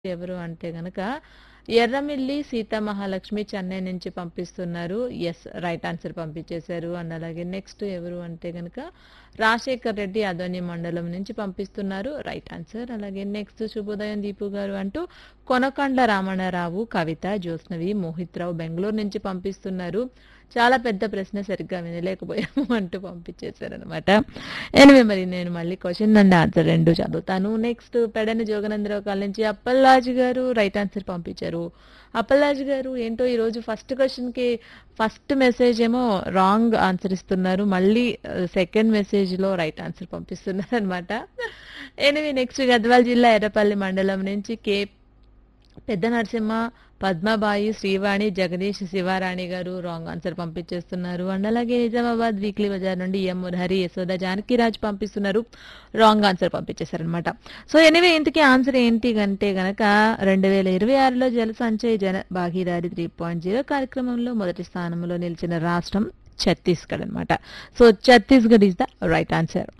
ఎవరు అంటే గనక ఎర్రమిల్లి సీతామహాలక్ష్మి చెన్నై నుంచి పంపిస్తున్నారు ఎస్ రైట్ ఆన్సర్ పంపించేశారు అండ్ అలాగే నెక్స్ట్ ఎవరు అంటే గనక రాజశేఖర్ రెడ్డి అదోని మండలం నుంచి పంపిస్తున్నారు రైట్ ఆన్సర్ అలాగే నెక్స్ట్ శుభోదయం దీపు గారు అంటూ కొనకొండ రామణరావు కవిత జ్యోత్స్నవి మోహిత్ రావు బెంగళూరు నుంచి పంపిస్తున్నారు చాలా పెద్ద ప్రశ్న సరిగ్గా వినలేకపోయాము అంటూ పంపించేశారనమాట ఎనివే మరి నేను మళ్ళీ క్వశ్చన్ అండ్ ఆన్సర్ రెండు చదువుతాను నెక్స్ట్ పెడని జోగనందరావు కాల్ నుంచి అప్పల్లాజు గారు రైట్ ఆన్సర్ పంపించారు అప్పల్లాజు గారు ఏంటో ఈరోజు ఫస్ట్ క్వశ్చన్కి ఫస్ట్ మెసేజ్ ఏమో రాంగ్ ఆన్సర్ ఇస్తున్నారు మళ్ళీ సెకండ్ మెసేజ్లో రైట్ ఆన్సర్ పంపిస్తున్నారు అనమాట ఎనివే నెక్స్ట్ గద్వాల్ జిల్లా ఎర్రపల్లి మండలం నుంచి కే పెద్ద నరసింహ పద్మబాయి శ్రీవాణి జగదీష్ శివారాణి గారు రాంగ్ ఆన్సర్ పంపించేస్తున్నారు అండ్ అలాగే నిజామాబాద్ వీక్లీ బజార్ నుండి ఎం మురహరి యశోద జానకిరాజ్ పంపిస్తున్నారు రాంగ్ ఆన్సర్ పంపించేశారనమాట సో ఎనివే ఇంతకీ ఆన్సర్ ఏంటి అంటే గనక రెండు వేల ఇరవై ఆరులో జల సంచయ్ జన భాగీదారి త్రీ పాయింట్ జీరో కార్యక్రమంలో మొదటి స్థానంలో నిలిచిన రాష్ట్రం ఛత్తీస్గఢ్ అనమాట so Chhattisgarh is the right answer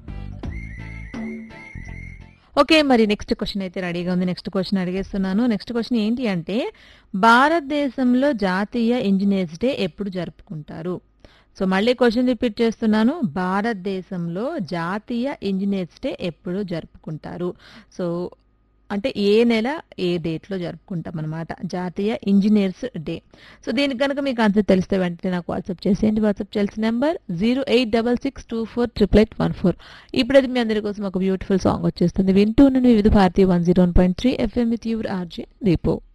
okay మరి నెక్స్ట్ క్వశ్చన్ అయితే రెడీగా ఉంది నెక్స్ట్ క్వశ్చన్ అడిగేస్తున్నాను నెక్స్ట్ క్వశ్చన్ ఏంటి అంటే భారతదేశంలో జాతీయ ఇంజనీర్స్ డే ఎప్పుడు జరుపుకుంటారు సో మళ్ళీ క్వశ్చన్ రిపీట్ చేస్తున్నాను భారతదేశంలో జాతీయ ఇంజనీర్స్ డే ఎప్పుడు జరుపుకుంటారు సో అంటే ఏ నెల ఏ డేట్లో జరుపుకుంటాం అనమాట జాతీయ ఇంజనీర్స్ డే సో దీనికి కనుక మీకు ఆన్సర్ తెలిస్తే వెంటనే నాకు వాట్సాప్ చేసేయండి వాట్సాప్ చేయాల్సిన number zero eight double six two four triple eight one four ఇప్పుడైతే మీ అందరి కోసం ఒక బ్యూటిఫుల్ సాంగ్ వచ్చేస్తుంది వింటూ నుండి వివిధ భారతీయ one zero one point three FM with your RJ దీపో